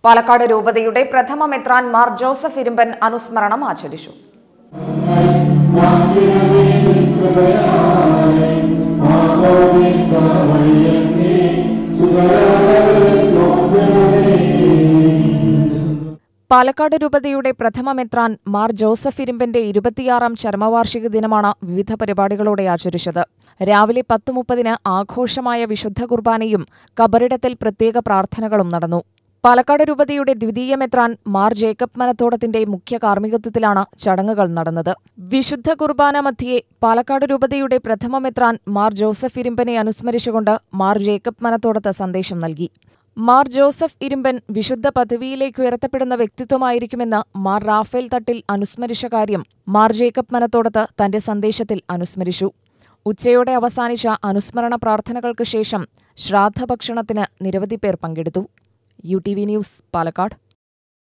പാലക്കാട് രൂപതയുടെ പ്രഥമ മെത്രാൻ മാർ ജോസഫ് ഇരുമ്പൻ അനുസ്മരണം ആചരിച്ചു പാലക്കാട് രൂപതയുടെ പ്രഥമ മെത്രാൻ മാർ ജോസഫ് ഇരുമ്പന്റെ ഇരുപത്തിയാറാം ചരമവാർഷിക ദിനമാണ് വിവിധ പരിപാടികളോടെ ആചരിച്ചത് രാവിലെ പത്ത് മുപ്പതിന് ആഘോഷമായ വിശുദ്ധ കുർബാനയും കബറിടത്തിൽ പ്രത്യേക പ്രാർത്ഥനകളും നടന്നു പാലക്കാട് രൂപതയുടെ ദ്വിതീയ മെത്രാൻ മാർ ജേക്കബ് മനത്തോടത്തിന്റെ മുഖ്യ കാർമ്മികത്വത്തിലാണ് ചടങ്ങുകൾ നടന്നത് വിശുദ്ധ കുർബാന മധ്യേ പാലക്കാട് രൂപതയുടെ പ്രഥമ മെത്രാൻ മാർ ജോസഫ് ഇരുമ്പനെ അനുസ്മരിച്ചുകൊണ്ട് മാർ ജേക്കബ് മനത്തോടത്ത് സന്ദേശം നൽകി മാർ ജോസഫ് ഇരുമ്പൻ വിശുദ്ധ പദവിയിലേക്ക് ഉയർത്തപ്പെടുന്ന വ്യക്തിത്വമായിരിക്കുമെന്ന് മാർ റാഫേൽ തട്ടിൽ അനുസ്മരിച്ച കാര്യം മാർ ജേക്കബ് മനത്തോടത്ത് തന്റെ സന്ദേശത്തിൽ അനുസ്മരിച്ചു ഉച്ചയോടെ അവസാനിച്ച അനുസ്മരണ പ്രാർത്ഥനകൾക്ക് ശേഷം ശ്രാദ്ധഭക്ഷണത്തിന് നിരവധി പേർ പങ്കെടുത്തു U T V news Palakkad